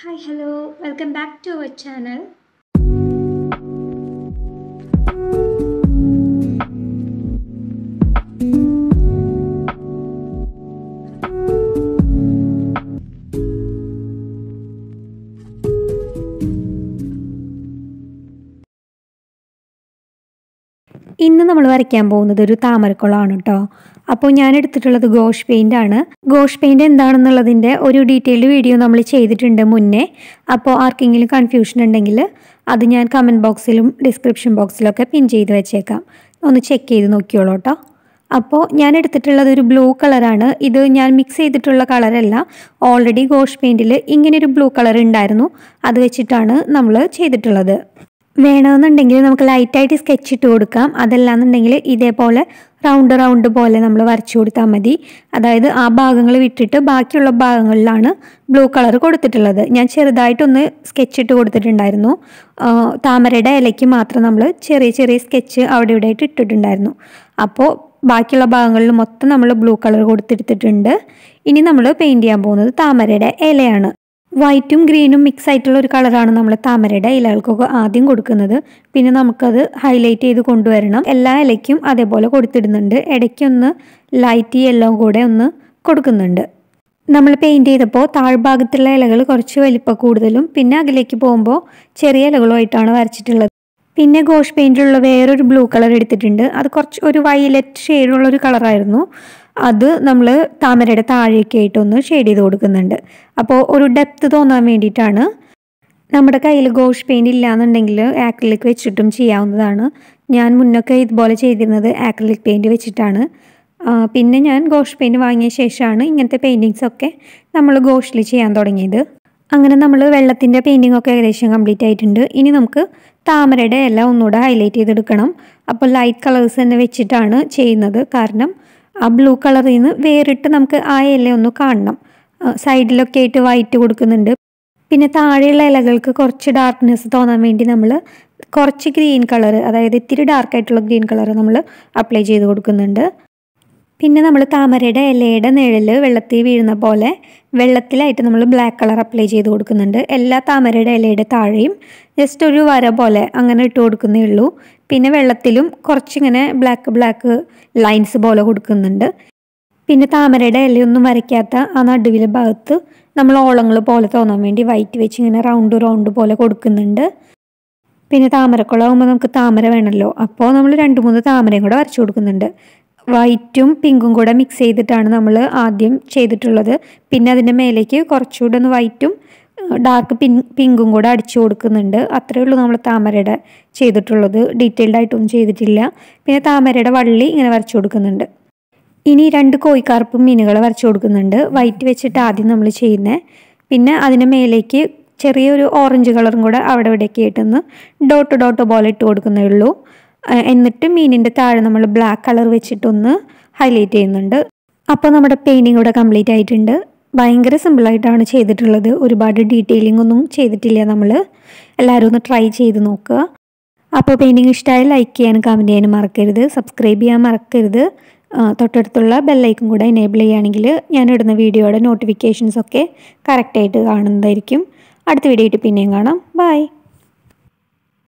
Hi, hello, welcome back to our channel. ഇന്ന് നമ്മൾ വരയ്ക്കാൻ പോകുന്നത് ഒരു താമരക്കുളമാണ് കേട്ടോ അപ്പോൾ ഞാൻ എടുത്തിട്ടുള്ളത് ഗോഷ് പെയിൻ്റ് ആണ് ഗോഷ് പെയിൻ്റ് എന്താണെന്നുള്ളതിൻ്റെ ഒരു ഡീറ്റെയിൽഡ് വീഡിയോ നമ്മൾ ചെയ്തിട്ടുണ്ട് മുന്നേ അപ്പോൾ ആർക്കെങ്കിലും കൺഫ്യൂഷൻ ഉണ്ടെങ്കിൽ അത് ഞാൻ കമൻറ്റ് ബോക്സിലും ഡിസ്ക്രിപ്ഷൻ ബോക്സിലൊക്കെ പിൻ ചെയ്ത് വെച്ചേക്കാം ഒന്ന് ചെക്ക് ചെയ്ത് നോക്കിയോളൂ കേട്ടോ അപ്പോൾ ഞാൻ എടുത്തിട്ടുള്ളത് ഒരു ബ്ലൂ കളറാണ് ഇത് ഞാൻ മിക്സ് ചെയ്തിട്ടുള്ള കളറല്ല ഓൾറെഡി ഗോഷ് പെയിൻറ്റിൽ ഇങ്ങനെയൊരു ബ്ലൂ കളർ ഉണ്ടായിരുന്നു അത് വെച്ചിട്ടാണ് നമ്മൾ ചെയ്തിട്ടുള്ളത് വേണമെന്നുണ്ടെങ്കിൽ നമുക്ക് ലൈറ്റായിട്ട് സ്കെച്ച് ഇട്ട് കൊടുക്കാം അതല്ലാന്നുണ്ടെങ്കിൽ ഇതേപോലെ റൗണ്ട് റൗണ്ട് പോലെ നമ്മൾ വരച്ചു കൊടുത്താൽ മതി അതായത് ആ ഭാഗങ്ങൾ വിട്ടിട്ട് ബാക്കിയുള്ള ഭാഗങ്ങളിലാണ് ബ്ലൂ കളർ കൊടുത്തിട്ടുള്ളത് ഞാൻ ചെറുതായിട്ടൊന്ന് സ്കെച്ച് ഇട്ട് കൊടുത്തിട്ടുണ്ടായിരുന്നു ആ, താമരയുടെ ഇലയ്ക്ക് മാത്രം നമ്മൾ ചെറിയ ചെറിയ സ്കെച്ച് അവിടെ ഇവിടെ ആയിട്ട് ഇട്ടിട്ടുണ്ടായിരുന്നു അപ്പോൾ ബാക്കിയുള്ള ഭാഗങ്ങളിൽ മൊത്തം നമ്മൾ ബ്ലൂ കളർ കൊടുത്തെടുത്തിട്ടുണ്ട് ഇനി നമ്മൾ പെയിൻറ് ചെയ്യാൻ പോകുന്നത് താമരയുടെ ഇലയാണ് വൈറ്റും ഗ്രീനും മിക്സ് ആയിട്ടുള്ള ഒരു കളറാണ് നമ്മൾ താമരയുടെ ഇലകൾക്കൊക്കെ ആദ്യം കൊടുക്കുന്നത് പിന്നെ നമുക്കത് ഹൈലൈറ്റ് ചെയ്ത് കൊണ്ടുവരണം എല്ലാ ഇലയ്ക്കും അതേപോലെ കൊടുത്തിടുന്നുണ്ട് ഇടയ്ക്കൊന്ന് ലൈറ്റ് യെല്ലോ കൂടെ ഒന്ന് കൊടുക്കുന്നുണ്ട് നമ്മൾ പെയിൻറ് ചെയ്തപ്പോൾ താഴ്ഭാഗത്തുള്ള ഇലകൾ കുറച്ച് വലിപ്പം കൂടുതലും പിന്നെ അകലേക്ക് പോകുമ്പോൾ ചെറിയ ഇലകളുമായിട്ടാണ് വരച്ചിട്ടുള്ളത് പിന്നെ ഗോഷ് പെയിൻറ്റിലുള്ള വേറൊരു ബ്ലൂ കളർ എടുത്തിട്ടുണ്ട് അത് കുറച്ച് ഒരു വയലറ്റ് ഷെയ്ഡുള്ള ഒരു കളറായിരുന്നു അത് നമ്മൾ താമരയുടെ താഴേക്ക് ആയിട്ടൊന്ന് ഷെയ്ഡ് ചെയ്ത് കൊടുക്കുന്നുണ്ട് അപ്പോൾ ഒരു ഡെപ്ത് തോന്നാൻ വേണ്ടിയിട്ടാണ് നമ്മുടെ കയ്യിൽ ഗോഷ് പെയിൻറ് ഇല്ലാന്നുണ്ടെങ്കിൽ ആക്രിലിക് വെച്ചിട്ടും ചെയ്യാവുന്നതാണ് ഞാൻ മുന്നൊക്കെ ഇതുപോലെ ചെയ്തിരുന്നത് ആക്രിലിക് പെയിൻറ് വെച്ചിട്ടാണ് ആ, പിന്നെ ഞാൻ ഗോഷ് പെയിൻറ് വാങ്ങിയ ശേഷമാണ് ഇങ്ങനത്തെ പെയിൻറ്റിങ്സ് ഒക്കെ നമ്മൾ ഗോഷിൽ ചെയ്യാൻ തുടങ്ങിയത് അങ്ങനെ നമ്മൾ വെള്ളത്തിൻ്റെ പെയിൻറ്റിംഗ് ഒക്കെ ഏകദേശം കംപ്ലീറ്റ് ആയിട്ടുണ്ട് ഇനി നമുക്ക് താമരയുടെ എല്ലാം ഒന്നുകൂടെ ഹൈലൈറ്റ് ചെയ്തെടുക്കണം അപ്പോൾ ലൈറ്റ് കളേഴ്സ് തന്നെ വെച്ചിട്ടാണ് ചെയ്യുന്നത് കാരണം ആ ബ്ലൂ കളറിൽ നിന്ന് വേറിട്ട് നമുക്ക് ആ ഇല ഒന്ന് കാണണം ആ, സൈഡിലൊക്കെ ആയിട്ട് വൈറ്റ് കൊടുക്കുന്നുണ്ട് പിന്നെ താഴെയുള്ള ഇലകൾക്ക് കുറച്ച് ഡാർക്ക്നെസ് തോന്നാൻ വേണ്ടി നമ്മൾ കുറച്ച് ഗ്രീൻ കളർ അതായത് ഇത്തിരി ഡാർക്കായിട്ടുള്ള ഗ്രീൻ കളർ നമ്മൾ അപ്ലൈ ചെയ്ത് കൊടുക്കുന്നുണ്ട് പിന്നെ നമ്മൾ താമരയുടെ ഇലയുടെ നിഴൽ വെള്ളത്തിൽ വീഴുന്ന പോലെ വെള്ളത്തിലായിട്ട് നമ്മൾ ബ്ലാക്ക് കളർ അപ്ലൈ ചെയ്ത് കൊടുക്കുന്നുണ്ട് എല്ലാ താമരയുടെ ഇലയുടെ താഴെയും ജസ്റ്റ് ഒരു വര പോലെ അങ്ങനെ ഇട്ട് കൊടുക്കുന്നേ ഉള്ളൂ പിന്നെ വെള്ളത്തിലും കുറച്ചിങ്ങനെ ബ്ലാക്ക് ബ്ലാക്ക് ലൈൻസ് പോലെ കൊടുക്കുന്നുണ്ട് പിന്നെ താമരയുടെ ഇലയൊന്നും വരയ്ക്കാത്ത ആ നടുവിലെ ഭാഗത്ത് നമ്മൾ ഓളങ്ങൾ പോലെ തോന്നാൻ വേണ്ടി വൈറ്റ് വെച്ച് ഇങ്ങനെ റൗണ്ട് റൗണ്ട് പോലെ കൊടുക്കുന്നുണ്ട് പിന്നെ താമരക്കുളമാകുമ്പോൾ നമുക്ക് താമര വേണമല്ലോ അപ്പോൾ നമ്മൾ രണ്ട് മൂന്ന് താമരയും കൂടെ വരച്ചു കൊടുക്കുന്നുണ്ട് വൈറ്റും പിങ്കും കൂടെ മിക്സ് ചെയ്തിട്ടാണ് നമ്മൾ ആദ്യം ചെയ്തിട്ടുള്ളത് പിന്നെ അതിൻ്റെ മേലേക്ക് കുറച്ചുകൂടെ ഒന്ന് വൈറ്റും ഡാർക്ക് പിൻ പിങ്കും കൂടെ അടിച്ചു കൊടുക്കുന്നുണ്ട് അത്രയേ ഉള്ളൂ നമ്മൾ താമരയുടെ ചെയ്തിട്ടുള്ളത് ഡീറ്റെയിൽഡ് ആയിട്ടൊന്നും ചെയ്തിട്ടില്ല പിന്നെ താമരയുടെ വള്ളി ഇങ്ങനെ വരച്ചു കൊടുക്കുന്നുണ്ട് ഇനി രണ്ട് കോഴിക്കാർപ്പും മീനുകൾ വരച്ചു കൊടുക്കുന്നുണ്ട് വൈറ്റ് വെച്ചിട്ട് ആദ്യം നമ്മൾ ചെയ്യുന്നത് പിന്നെ അതിന് മേലേക്ക് ചെറിയൊരു ഓറഞ്ച് കളറും കൂടെ അവിടെ ഇവിടെയൊക്കെ ആയിട്ടൊന്ന് ഡോട്ട് ഡോട്ട് പോലെ ഇട്ട് കൊടുക്കുന്നേ ഉള്ളൂ ആ, എന്നിട്ട് മീനിൻ്റെ താഴെ നമ്മൾ ബ്ലാക്ക് കളർ വെച്ചിട്ടൊന്ന് ഹൈലൈറ്റ് ചെയ്യുന്നുണ്ട് അപ്പോൾ നമ്മുടെ പെയിൻറ്റിങ് ഇവിടെ കംപ്ലീറ്റ് ആയിട്ടുണ്ട് ഭയങ്കര സിമ്പിളായിട്ടാണ് ചെയ്തിട്ടുള്ളത് ഒരുപാട് ഡീറ്റെയിലിംഗ് ഒന്നും ചെയ്തിട്ടില്ല നമ്മൾ എല്ലാവരും ഒന്ന് ട്രൈ ചെയ്ത് നോക്കുക അപ്പോൾ പെയിൻറ്റിങ് ഇഷ്ടമായി ലൈക്ക് ചെയ്യാനും കമൻറ്റ് ചെയ്യാനും മറക്കരുത് സബ്സ്ക്രൈബ് ചെയ്യാൻ മറക്കരുത് ആ, തൊട്ടടുത്തുള്ള ബെല്ലൈക്കും കൂടെ എനേബിൾ ചെയ്യുകയാണെങ്കിൽ ഞാൻ ഇടുന്ന വീഡിയോയുടെ നോട്ടിഫിക്കേഷൻസ് ഒക്കെ കറക്റ്റായിട്ട് കാണുന്നതായിരിക്കും അടുത്ത വീഡിയോ ആയിട്ട് പിന്നെയും കാണാം ബൈ